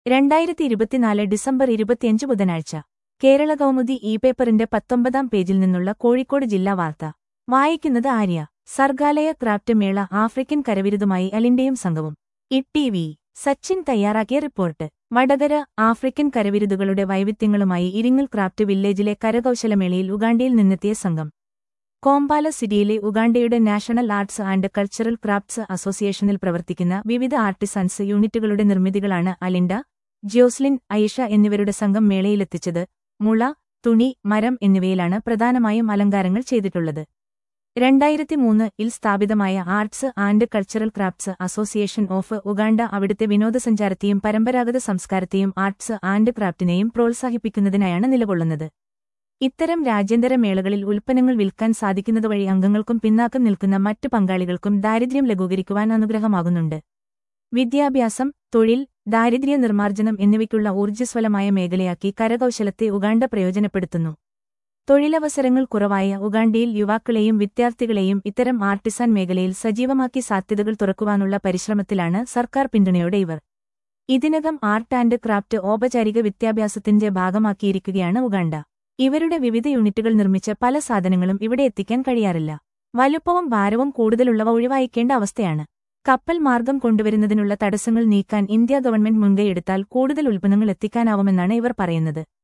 രണ്ടായിരത്തി ഇരുപത്തിനാല് ഡിസംബർ ഇരുപത്തിയഞ്ച് ബുധനാഴ്ച കേരള കൗമുദി ഇ പേപ്പറിന്റെ പത്തൊമ്പതാം പേജിൽ നിന്നുള്ള കോഴിക്കോട് ജില്ലാ വാർത്ത വായിക്കുന്നത് ആര്യ സർഗാലയ ക്രാഫ്റ്റ് മേള ആഫ്രിക്കൻ കരവിരുതുമായി അലിന്റെയും സംഘവും ഇ വി സച്ചിൻ തയ്യാറാക്കിയ റിപ്പോർട്ട് വടകര ആഫ്രിക്കൻ കരവിരുതുകളുടെ വൈവിധ്യങ്ങളുമായി ഇരിങ്ങൽ ക്രാഫ്റ്റ് വില്ലേജിലെ കരകൗശലമേളയിൽ ഉഗാണ്ടയിൽ നിന്നെത്തിയ സംഘം കോമ്പാല സിറ്റിയിലെ ഉഗാണ്ടയുടെ national arts and cultural crafts അസോസിയേഷനിൽ പ്രവർത്തിക്കുന്ന വിവിധ ആർട്ടിസൻസ് യൂണിറ്റുകളുടെ നിർമ്മിതികളാണ് അലിൻഡ ജ്യോസ്ലിൻ ഐഷ എന്നിവരുടെ സംഘം മേളയിലെത്തിച്ചത് മുള തുണി മരം എന്നിവയിലാണ് പ്രധാനമായും അലങ്കാരങ്ങൾ ചെയ്തിട്ടുള്ളത് രണ്ടായിരത്തി മൂന്ന് ഇൽ സ്ഥാപിതമായ arts and cultural crafts association of Uganda അവിടുത്തെ വിനോദസഞ്ചാരത്തെയും പരമ്പരാഗത സംസ്കാരത്തെയും ആർട്സ് ആൻഡ് ക്രാഫ്റ്റിനെയും പ്രോത്സാഹിപ്പിക്കുന്നതിനായാണ് നിലകൊള്ളുന്നത് ഇത്തരം രാജ്യാന്തര മേളകളിൽ ഉൽപ്പന്നങ്ങൾ വിൽക്കാൻ സാധിക്കുന്നതുവഴി അംഗങ്ങൾക്കും പിന്നാക്കം നിൽക്കുന്ന മറ്റു പങ്കാളികൾക്കും ദാരിദ്ര്യം ലഘൂകരിക്കുവാൻ അനുഗ്രഹമാകുന്നുണ്ട് വിദ്യാഭ്യാസം തൊഴിൽ ദാരിദ്ര്യ നിർമ്മാർജ്ജനം എന്നിവയ്ക്കുള്ള ഊർജ്ജസ്വലമായ മേഖലയാക്കി കരകൗശലത്തെ ഉഗാണ്ട പ്രയോജനപ്പെടുത്തുന്നു തൊഴിലവസരങ്ങൾ കുറവായ ഉഗാണ്ടയിൽ യുവാക്കളെയും വിദ്യാർത്ഥികളെയും ഇത്തരം ആർട്ടിസാൻ മേഖലയിൽ സജീവമാക്കി സാധ്യതകൾ തുറക്കുവാനുള്ള പരിശ്രമത്തിലാണ് സർക്കാർ പിന്തുണയോടെ ഇവർ ഇതിനകം ആർട്ട് ആൻഡ് ക്രാഫ്റ്റ് ഔപചാരിക വിദ്യാഭ്യാസത്തിന്റെ ഭാഗമാക്കിയിരിക്കുകയാണ് ഉഗാണ്ട ഇവരുടെ വിവിധ യൂണിറ്റുകൾ നിർമ്മിച്ച പല സാധനങ്ങളും ഇവിടെ എത്തിക്കാൻ കഴിയാറില്ല വലുപ്പവും ഭാരവും കൂടുതലുള്ളവ ഒഴിവായിക്കേണ്ട അവസ്ഥയാണ് കപ്പൽ മാർഗം കൊണ്ടുവരുന്നതിനുള്ള തടസ്സങ്ങൾ നീക്കാൻ ഇന്ത്യ ഗവൺമെന്റ് മുൻകൈയെടുത്താൽ കൂടുതൽ ഉൽപ്പന്നങ്ങൾ എത്തിക്കാനാവുമെന്നാണ് ഇവർ പറയുന്നത്